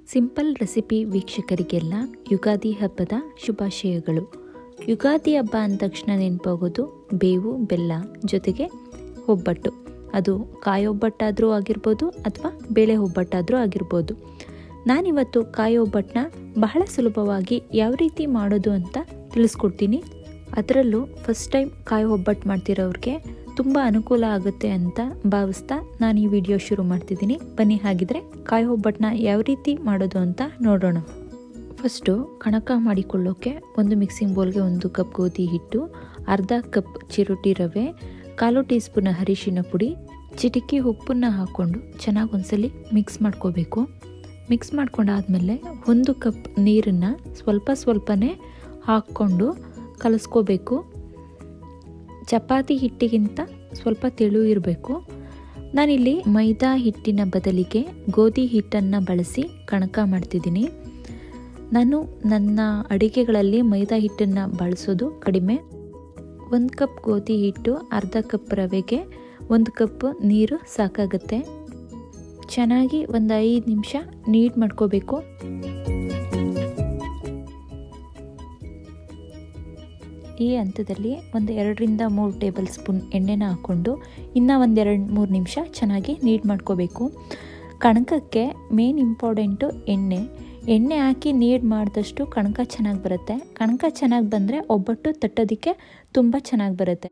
simple recipe ವೀಕ್ಷಕರಿಗೆಲ್ಲ Ugadi ಹಬ್ಬದ ಶುಭಾಶಯಗಳು ಯುಗಾದಿ ಹಬ್ಬ ಅಂದ ತಕ್ಷಣ ನೆನಪಾಗೋದು ಬೇವು ಬೆಲ್ಲ ಜೊತೆಗೆ ಒಬ್ಬಟ್ಟು ಅದು ಕಾಯಿ ಒಬ್ಬಟ್ಟಾದರೂ ಆಗಿರ್ಬೋದು ಅಥವಾ ಬೇಳೆ ಒಬ್ಬಟ್ಟಾದರೂ ಆಗಿರ್ಬೋದು ನಾನಿವತ್ತು ಕಾಯಿ ಒಬ್ಬಟ್ಟನ್ನ ಬಹಳ ಸುಲಭವಾಗಿ ಯಾವ ರೀತಿ ಮಾಡೋದು ಅಂತ ತಿಳಿಸ್ಕೊಡ್ತೀನಿ ಅದರಲ್ಲೂ ಫಸ್ಟ್ ಟೈಮ್ ಕಾಯಿ ಒಬ್ಬಟ್ಟು ಮಾಡ್ತಿರೋರಿಗೆ ತುಂಬ ಅನುಕೂಲ ಆಗುತ್ತೆ ಅಂತ ಭಾವಿಸ್ತಾ ನಾನು ಈ ವಿಡಿಯೋ ಶುರು ಮಾಡ್ತಿದ್ದೀನಿ ಬನ್ನಿ ಹಾಗಿದ್ರೆ ಕಾಯಿ ಒಬ್ಬಟ್ಟನ್ನ ಯಾವ ರೀತಿ ಮಾಡೋದು ಅಂತ ನೋಡೋಣ ಫಸ್ಟು ಕಣಕ ಮಾಡಿಕೊಳ್ಳೋಕ್ಕೆ ಒಂದು ಮಿಕ್ಸಿಂಗ್ ಬೌಲ್ಗೆ ಒಂದು ಕಪ್ ಗೋಧಿ ಹಿಟ್ಟು ಅರ್ಧ ಕಪ್ ಚಿರೋಟಿ ರವೆ ಕಾಲು ಟೀ ಸ್ಪೂನ್ ಅರಿಶಿನ ಪುಡಿ ಚಿಟಿಕೆ ಉಪ್ಪನ್ನು ಹಾಕ್ಕೊಂಡು ಚೆನ್ನಾಗಿ ಒಂದ್ಸಲಿ ಮಿಕ್ಸ್ ಮಾಡ್ಕೋಬೇಕು ಮಿಕ್ಸ್ ಮಾಡ್ಕೊಂಡಾದಮೇಲೆ ಒಂದು ಕಪ್ ನೀರನ್ನು ಸ್ವಲ್ಪ ಸ್ವಲ್ಪನೇ ಹಾಕ್ಕೊಂಡು ಕಲಿಸ್ಕೋಬೇಕು ಚಪಾತಿ ಹಿಟ್ಟಿಗಿಂತ ಸ್ವಲ್ಪ ತೆಳು ಇರಬೇಕು ನಾನಿಲ್ಲಿ ಮೈದಾ ಹಿಟ್ಟಿನ ಬದಲಿಗೆ ಗೋಧಿ ಹಿಟ್ಟನ್ನು ಬಳಸಿ ಕಣಕ ಮಾಡ್ತಿದ್ದೀನಿ ನಾನು ನನ್ನ ಅಡಿಗೆಗಳಲ್ಲಿ ಮೈದಾ ಹಿಟ್ಟನ್ನು ಬಳಸೋದು ಕಡಿಮೆ ಒಂದು ಕಪ್ ಗೋಧಿ ಹಿಟ್ಟು ಅರ್ಧ ಕಪ್ ರವೆಗೆ ಒಂದು ಕಪ್ ನೀರು ಸಾಕಾಗುತ್ತೆ ಚೆನ್ನಾಗಿ ಒಂದು ಐದು ನಿಮಿಷ ನೀಟ್ ಮಾಡ್ಕೋಬೇಕು ಈ ಹಂತದಲ್ಲಿ ಒಂದು ಎರಡರಿಂದ ಮೂರು ಟೇಬಲ್ ಸ್ಪೂನ್ ಎಣ್ಣೆನ ಹಾಕ್ಕೊಂಡು ಇನ್ನೂ ಒಂದೆರಡು ಮೂರು ನಿಮಿಷ ಚೆನ್ನಾಗಿ ನೀಟ್ ಮಾಡ್ಕೋಬೇಕು ಕಣಕಕ್ಕೆ ಮೇನ್ ಇಂಪಾರ್ಟೆಂಟು ಎಣ್ಣೆ ಎಣ್ಣೆ ಹಾಕಿ ನೀಡ್ ಮಾಡಿದಷ್ಟು ಕಣಕ ಚೆನ್ನಾಗಿ ಬರುತ್ತೆ ಕಣಕ ಚೆನ್ನಾಗಿ ಬಂದರೆ ಒಬ್ಬಟ್ಟು ತಟ್ಟೋದಕ್ಕೆ ತುಂಬ ಚೆನ್ನಾಗಿ ಬರುತ್ತೆ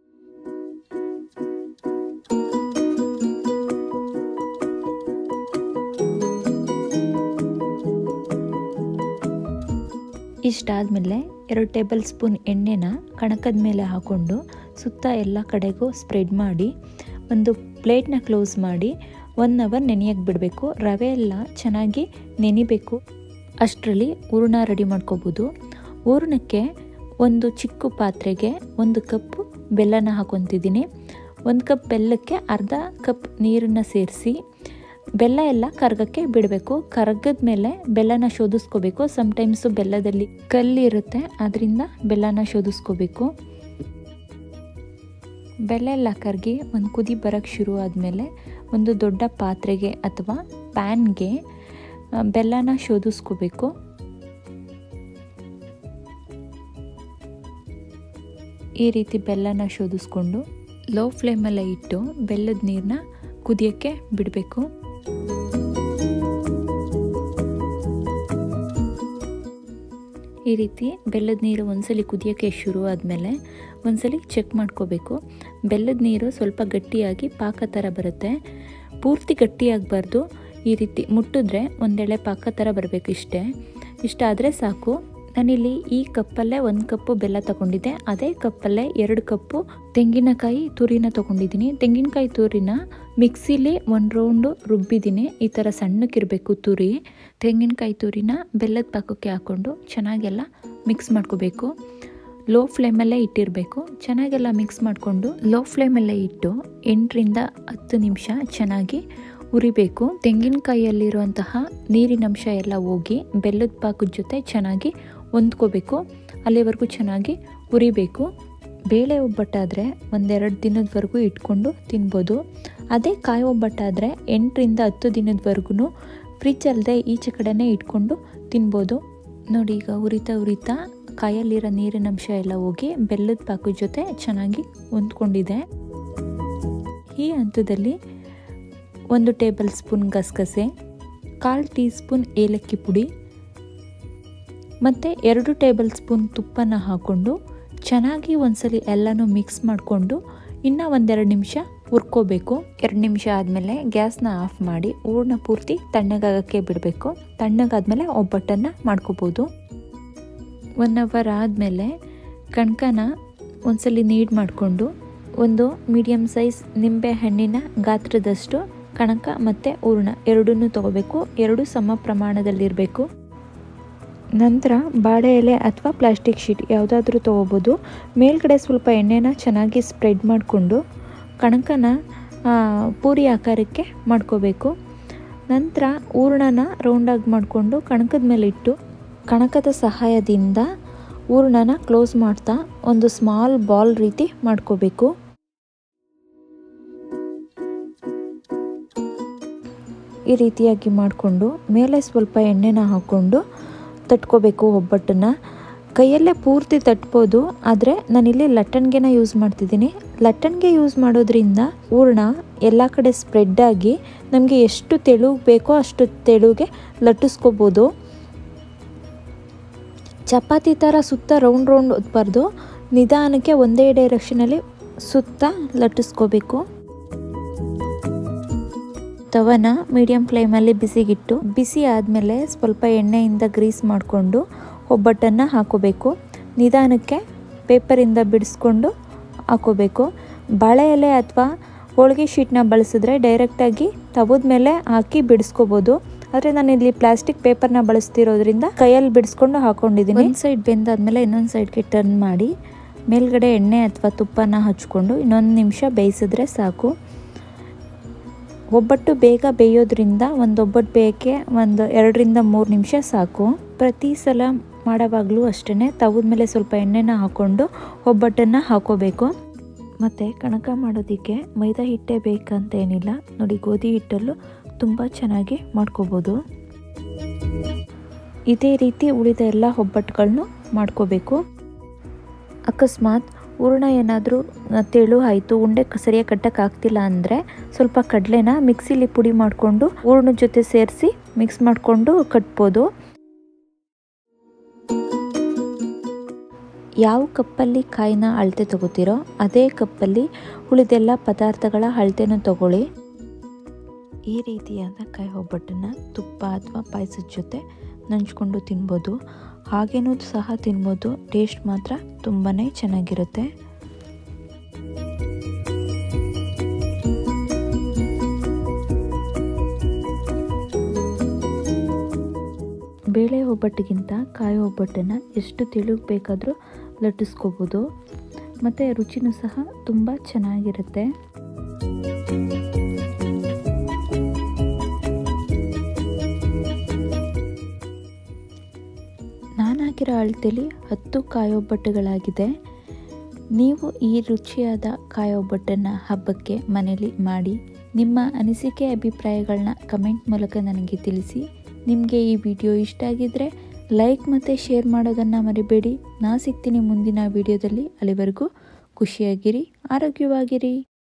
ಇಷ್ಟಾದಮೇಲೆ ಎರಡು ಟೇಬಲ್ ಸ್ಪೂನ್ ಎಣ್ಣೆನ ಕಣಕದ ಮೇಲೆ ಹಾಕ್ಕೊಂಡು ಸುತ್ತ ಎಲ್ಲ ಕಡೆಗೂ ಸ್ಪ್ರೆಡ್ ಮಾಡಿ ಒಂದು ಪ್ಲೇಟ್ನ ಕ್ಲೋಸ್ ಮಾಡಿ ಒನ್ ಅವರ್ ನೆನೆಯಕ್ಕೆ ಬಿಡಬೇಕು ರವೆ ಎಲ್ಲ ಚೆನ್ನಾಗಿ ನೆನಿಬೇಕು ಅಷ್ಟರಲ್ಲಿ ಹೂರ್ಣ ರೆಡಿ ಮಾಡ್ಕೋಬೋದು ಹೂರ್ಣಕ್ಕೆ ಒಂದು ಚಿಕ್ಕ ಪಾತ್ರೆಗೆ ಒಂದು ಕಪ್ ಬೆಲ್ಲನ ಹಾಕೊತಿದ್ದೀನಿ ಒಂದು ಕಪ್ ಬೆಲ್ಲಕ್ಕೆ ಅರ್ಧ ಕಪ್ ನೀರನ್ನು ಸೇರಿಸಿ ಬೆಲ್ಲ ಎಲ್ಲ ಕರ್ಗಕ್ಕೆ ಬಿಡಬೇಕು ಕರ್ಗದ ಮೇಲೆ ಬೆಲ್ಲನ ಶೋಧಿಸ್ಕೋಬೇಕು ಸಮ್ಟೈಮ್ಸು ಬೆಲ್ಲದಲ್ಲಿ ಕಲ್ಲಿರುತ್ತೆ ಅದರಿಂದ ಬೆಲ್ಲನ ಶೋಧಿಸ್ಕೋಬೇಕು ಬೆಲ್ಲ ಎಲ್ಲ ಕರಗಿ ಒಂದು ಕುದಿ ಬರೋಕ್ಕೆ ಶುರು ಆದಮೇಲೆ ಒಂದು ದೊಡ್ಡ ಪಾತ್ರೆಗೆ ಅಥವಾ ಪ್ಯಾನ್ಗೆ ಬೆಲ್ಲನ ಶೋಧಿಸ್ಕೋಬೇಕು ಈ ರೀತಿ ಬೆಲ್ಲನ ಶೋಧಿಸ್ಕೊಂಡು ಲೋ ಫ್ಲೇಮಲ್ಲೇ ಇಟ್ಟು ಬೆಲ್ಲದ ನೀರನ್ನ ಕುದಿಯೋಕ್ಕೆ ಬಿಡಬೇಕು ಈ ರೀತಿ ಬೆಲ್ಲದ ನೀರು ಒಂದ್ಸಲಿ ಕುದಿಯೋಕ್ಕೆ ಶುರು ಆದಮೇಲೆ ಒಂದ್ಸಲಿ ಚೆಕ್ ಮಾಡ್ಕೋಬೇಕು ಬೆಲ್ಲದ ನೀರು ಸ್ವಲ್ಪ ಗಟ್ಟಿಯಾಗಿ ಪಾಕ ಥರ ಬರುತ್ತೆ ಪೂರ್ತಿ ಗಟ್ಟಿಯಾಗಬಾರ್ದು ಈ ರೀತಿ ಮುಟ್ಟಿದ್ರೆ ಒಂದೆಳೆ ಪಾಕ ಥರ ಬರಬೇಕು ಇಷ್ಟೇ ಇಷ್ಟಾದರೆ ಸಾಕು ನಾನಿಲ್ಲಿ ಈ ಕಪ್ಪಲ್ಲೇ ಒಂದು ಕಪ್ಪು ಬೆಲ್ಲ ತಗೊಂಡಿದ್ದೆ ಅದೇ ಕಪ್ಪಲ್ಲೇ ಎರಡು ಕಪ್ಪು ತೆಂಗಿನಕಾಯಿ ತುರಿನ ತೊಗೊಂಡಿದ್ದೀನಿ ತೆಂಗಿನಕಾಯಿ ತುರಿನ ಮಿಕ್ಸಿಲಿ ಒಂದು ರೌಂಡು ರುಬ್ಬಿದ್ದೀನಿ ಈ ಥರ ಸಣ್ಣಕ್ಕಿರಬೇಕು ತುರಿ ತೆಂಗಿನಕಾಯಿ ತುರಿನ ಬೆಲ್ಲದ ಪಾಕಕ್ಕೆ ಹಾಕ್ಕೊಂಡು ಚೆನ್ನಾಗೆಲ್ಲ ಮಿಕ್ಸ್ ಮಾಡ್ಕೋಬೇಕು ಲೋ ಫ್ಲೇಮಲ್ಲೇ ಇಟ್ಟಿರಬೇಕು ಚೆನ್ನಾಗೆಲ್ಲ ಮಿಕ್ಸ್ ಮಾಡಿಕೊಂಡು ಲೋ ಫ್ಲೇಮಲ್ಲೇ ಇಟ್ಟು ಎಂಟರಿಂದ ಹತ್ತು ನಿಮಿಷ ಚೆನ್ನಾಗಿ ಉರಿಬೇಕು ತೆಂಗಿನಕಾಯಿಯಲ್ಲಿರುವಂತಹ ನೀರಿನಂಶ ಎಲ್ಲ ಹೋಗಿ ಬೆಲ್ಲದ ಪಾಕದ ಜೊತೆ ಚೆನ್ನಾಗಿ ಹೊಂದ್ಕೋಬೇಕು ಅಲ್ಲಿವರೆಗೂ ಚೆನ್ನಾಗಿ ಉರಿಬೇಕು ಬೇಳೆ ಒಬ್ಬಟ್ಟಾದರೆ ಒಂದೆರಡು ದಿನದವರೆಗೂ ಇಟ್ಕೊಂಡು ತಿನ್ಬೋದು ಅದೇ ಕಾಯಿ ಒಬ್ಬಟ್ಟಾದರೆ ಎಂಟರಿಂದ ಹತ್ತು ದಿನದವರೆಗೂ ಫ್ರಿಜ್ ಅಲ್ಲದೆ ಈಚೆ ಕಡೆನೇ ಇಟ್ಕೊಂಡು ತಿನ್ಬೋದು ನೋಡಿ ಈಗ ಉರಿತಾ ಉರಿತಾ ಕಾಯಲ್ಲಿರೋ ನೀರಿನಂಶ ಎಲ್ಲ ಹೋಗಿ ಬೆಲ್ಲದ ಪಾಕದ ಜೊತೆ ಚೆನ್ನಾಗಿ ಹೊಂದ್ಕೊಂಡಿದೆ ಈ ಹಂತದಲ್ಲಿ ಒಂದು ಟೇಬಲ್ ಸ್ಪೂನ್ ಗಸಗಸೆ ಕಾಲು ಟೀ ಸ್ಪೂನ್ ಏಲಕ್ಕಿ ಪುಡಿ ಮತ್ತು ಎರಡು ಟೇಬಲ್ ಸ್ಪೂನ್ ತುಪ್ಪನ ಹಾಕ್ಕೊಂಡು ಚೆನ್ನಾಗಿ ಒಂದ್ಸಲಿ ಎಲ್ಲನೂ ಮಿಕ್ಸ್ ಮಾಡಿಕೊಂಡು ಇನ್ನೂ ಒಂದೆರಡು ನಿಮಿಷ ಹುರ್ಕೋಬೇಕು ಎರಡು ನಿಮಿಷ ಆದಮೇಲೆ ಗ್ಯಾಸ್ನ ಆಫ್ ಮಾಡಿ ಹೂರ್ಣ ಪೂರ್ತಿ ತಣ್ಣಗಾಗಕ್ಕೆ ಬಿಡಬೇಕು ತಣ್ಣಗಾದ್ಮೇಲೆ ಒಬ್ಬಟ್ಟನ್ನು ಮಾಡ್ಕೋಬೋದು ಒನ್ ಅವರ್ ಆದಮೇಲೆ ಕಣ್ಕನ ಒಂದ್ಸಲಿ ನೀಡ್ ಮಾಡಿಕೊಂಡು ಒಂದು ಮೀಡಿಯಮ್ ಸೈಜ್ ನಿಂಬೆ ಹಣ್ಣಿನ ಗಾತ್ರದಷ್ಟು ಕಣಕ ಮತ್ತು ಹೂರ್ಣ ಎರಡನ್ನೂ ತೊಗೋಬೇಕು ಎರಡು ಸಮ ಪ್ರಮಾಣದಲ್ಲಿರಬೇಕು ನಂತರ ಬಾಳೆ ಎಲೆ ಅಥವಾ ಪ್ಲಾಸ್ಟಿಕ್ ಶೀಟ್ ಯಾವುದಾದ್ರೂ ತೊಗೋಬೋದು ಮೇಲ್ಗಡೆ ಸ್ವಲ್ಪ ಎಣ್ಣೆನ ಚೆನ್ನಾಗಿ ಸ್ಪ್ರೆಡ್ ಮಾಡಿಕೊಂಡು ಕಣಕನ ಪೂರಿ ಆಕಾರಕ್ಕೆ ಮಾಡ್ಕೋಬೇಕು ನಂತರ ಹೂರ್ಣನ ರೌಂಡಾಗಿ ಮಾಡಿಕೊಂಡು ಕಣಕದ ಮೇಲೆ ಇಟ್ಟು ಕಣಕದ ಸಹಾಯದಿಂದ ಹೂರ್ಣನ ಕ್ಲೋಸ್ ಮಾಡ್ತಾ ಒಂದು ಸ್ಮಾಲ್ ಬಾಲ್ ರೀತಿ ಮಾಡ್ಕೋಬೇಕು ಈ ರೀತಿಯಾಗಿ ಮಾಡಿಕೊಂಡು ಮೇಲೆ ಸ್ವಲ್ಪ ಎಣ್ಣೆನ ಹಾಕ್ಕೊಂಡು ತಟ್ಕೋಬೇಕು ಒಬ್ಬಟ್ಟನ್ನು ಕೈಯಲ್ಲೇ ಪೂರ್ತಿ ತಟ್ಬೋದು ಆದರೆ ನಾನಿಲ್ಲಿ ಲಟ್ಟಣಿಗೆನ ಯೂಸ್ ಮಾಡ್ತಿದ್ದೀನಿ ಲಟ್ಟಣಿಗೆ ಯೂಸ್ ಮಾಡೋದ್ರಿಂದ ಹೂರ್ಣ ಎಲ್ಲ ಕಡೆ ಸ್ಪ್ರೆಡ್ ಆಗಿ ನಮಗೆ ಎಷ್ಟು ತೆಳುಗೆ ಬೇಕೋ ಅಷ್ಟು ತೆಳುಗೆ ಲಟ್ಟಿಸ್ಕೋಬೋದು ಚಪಾತಿ ಥರ ಸುತ್ತ ರೌಂಡ್ ರೌಂಡ್ ಒತ್ಬಾರ್ದು ನಿಧಾನಕ್ಕೆ ಒಂದೇ ಡೈರೆಕ್ಷನಲ್ಲಿ ಸುತ್ತ ಲಟ್ಟಿಸ್ಕೋಬೇಕು ತವನ ಮೀಡಿಯಮ್ ಫ್ಲೇಮಲ್ಲಿ ಬಿಸಿಗಿಟ್ಟು ಬಿಸಿ ಆದಮೇಲೆ ಸ್ವಲ್ಪ ಎಣ್ಣೆಯಿಂದ ಗ್ರೀಸ್ ಮಾಡಿಕೊಂಡು ಒಬ್ಬಟ್ಟನ್ನು ಹಾಕೋಬೇಕು ನಿಧಾನಕ್ಕೆ ಪೇಪರಿಂದ ಬಿಡಿಸ್ಕೊಂಡು ಹಾಕೋಬೇಕು ಬಾಳೆ ಎಲೆ ಅಥವಾ ಹೋಳಿಗೆ ಶೀಟ್ನ ಬಳಸಿದ್ರೆ ಡೈರೆಕ್ಟಾಗಿ ತವದ ಮೇಲೆ ಹಾಕಿ ಬಿಡಿಸ್ಕೋಬೋದು ಆದರೆ ನಾನು ಇಲ್ಲಿ ಪ್ಲಾಸ್ಟಿಕ್ ಪೇಪರ್ನ ಬಳಸ್ತಿರೋದ್ರಿಂದ ಕೈಯಲ್ಲಿ ಬಿಡಿಸ್ಕೊಂಡು ಹಾಕೊಂಡಿದ್ದೀನಿ ಒಂದು ಸೈಡ್ ಬೆಂದಾದ್ಮೇಲೆ ಇನ್ನೊಂದು ಸೈಡ್ಗೆ ಟರ್ನ್ ಮಾಡಿ ಮೇಲ್ಗಡೆ ಎಣ್ಣೆ ಅಥವಾ ತುಪ್ಪನ ಹಚ್ಕೊಂಡು ಇನ್ನೊಂದು ನಿಮಿಷ ಬೇಯಿಸಿದ್ರೆ ಸಾಕು ಒಬ್ಬಟ್ಟು ಬೇಗ ಬೇಯೋದ್ರಿಂದ ಒಂದು ಒಬ್ಬಟ್ಟು ಬೇಯಕ್ಕೆ ಒಂದು ಎರಡರಿಂದ ಮೂರು ನಿಮಿಷ ಸಾಕು ಪ್ರತಿ ಸಲ ಮಾಡೋವಾಗಲೂ ಅಷ್ಟೇ ತವದ ಮೇಲೆ ಸ್ವಲ್ಪ ಎಣ್ಣೆನ ಹಾಕ್ಕೊಂಡು ಒಬ್ಬಟ್ಟನ್ನು ಹಾಕೋಬೇಕು ಮತ್ತು ಕಣಕ ಮಾಡೋದಕ್ಕೆ ಮೈದಾ ಹಿಟ್ಟೇ ಬೇಕಂತ ಏನಿಲ್ಲ ನೋಡಿ ಗೋಧಿ ಹಿಟ್ಟಲ್ಲೂ ತುಂಬ ಚೆನ್ನಾಗಿ ಮಾಡ್ಕೋಬೋದು ಇದೇ ರೀತಿ ಉಳಿದ ಎಲ್ಲ ಒಬ್ಬಟ್ಟುಗಳನ್ನು ಮಾಡ್ಕೋಬೇಕು ಅಕಸ್ಮಾತ್ ಹೂರ್ಣ ಏನಾದರೂ ತೆಳು ಆಯಿತು ಉಂಡೆ ಸರಿಯಾಗಿ ಕಟ್ಟಕ್ಕೆ ಆಗ್ತಿಲ್ಲ ಅಂದರೆ ಸ್ವಲ್ಪ ಕಡಲೆನ ಮಿಕ್ಸಿಲಿ ಪುಡಿ ಮಾಡಿಕೊಂಡು ಹೂರ್ಣದ ಜೊತೆ ಸೇರಿಸಿ ಮಿಕ್ಸ್ ಮಾಡಿಕೊಂಡು ಕಟ್ಬೋದು ಯಾವ ಕಪ್ಪಲ್ಲಿ ಕಾಯಿನ ಅಳತೆ ತಗೋತೀರೋ ಅದೇ ಕಪ್ಪಲ್ಲಿ ಉಳಿದೆಲ್ಲ ಪದಾರ್ಥಗಳ ಅಳತೆನೂ ತಗೊಳ್ಳಿ ಈ ರೀತಿಯಾದ ಕಾಯಿ ಒಬ್ಬಟ್ಟನ್ನು ತುಪ್ಪ ಅಥವಾ ಪಾಯಸದ ಜೊತೆ ನಂಚ್ಕೊಂಡು ತಿನ್ಬೋದು ಹಾಗೇನೂ ಸಹ ತಿನ್ಬೋದು ಟೇಸ್ಟ್ ಮಾತ್ರ ತುಂಬಾ ಚೆನ್ನಾಗಿರುತ್ತೆ ಬೇಳೆ ಒಬ್ಬಟ್ಟಿಗಿಂತ ಕಾಯಿ ಒಬ್ಬಟ್ಟನ್ನು ಎಷ್ಟು ತೆಳುಗೆ ಬೇಕಾದರೂ ಲಟ್ಟಿಸ್ಕೋಬೋದು ಮತ್ತು ರುಚಿನೂ ಸಹ ತುಂಬ ಚೆನ್ನಾಗಿರುತ್ತೆ ನಾನು ಹಾಕಿರೋ ಅಳತೆಲಿ ಹತ್ತು ಕಾಯೊಬ್ಬಟ್ಟುಗಳಾಗಿದೆ ನೀವು ಈ ರುಚಿಯಾದ ಕಾಯೊಬ್ಬಟ್ಟನ್ನು ಹಬ್ಬಕ್ಕೆ ಮನೇಲಿ ಮಾಡಿ ನಿಮ್ಮ ಅನಿಸಿಕೆ ಅಭಿಪ್ರಾಯಗಳನ್ನ ಕಮೆಂಟ್ ಮೂಲಕ ನನಗೆ ತಿಳಿಸಿ ನಿಮಗೆ ಈ ವಿಡಿಯೋ ಇಷ್ಟ ಆಗಿದ್ದರೆ ಲೈಕ್ ಮತ್ತು ಶೇರ್ ಮಾಡೋದನ್ನು ಮರಿಬೇಡಿ ನಾ ಸಿಗ್ತೀನಿ ಮುಂದಿನ ವಿಡಿಯೋದಲ್ಲಿ ಅಲ್ಲಿವರೆಗೂ ಖುಷಿಯಾಗಿರಿ ಆರೋಗ್ಯವಾಗಿರಿ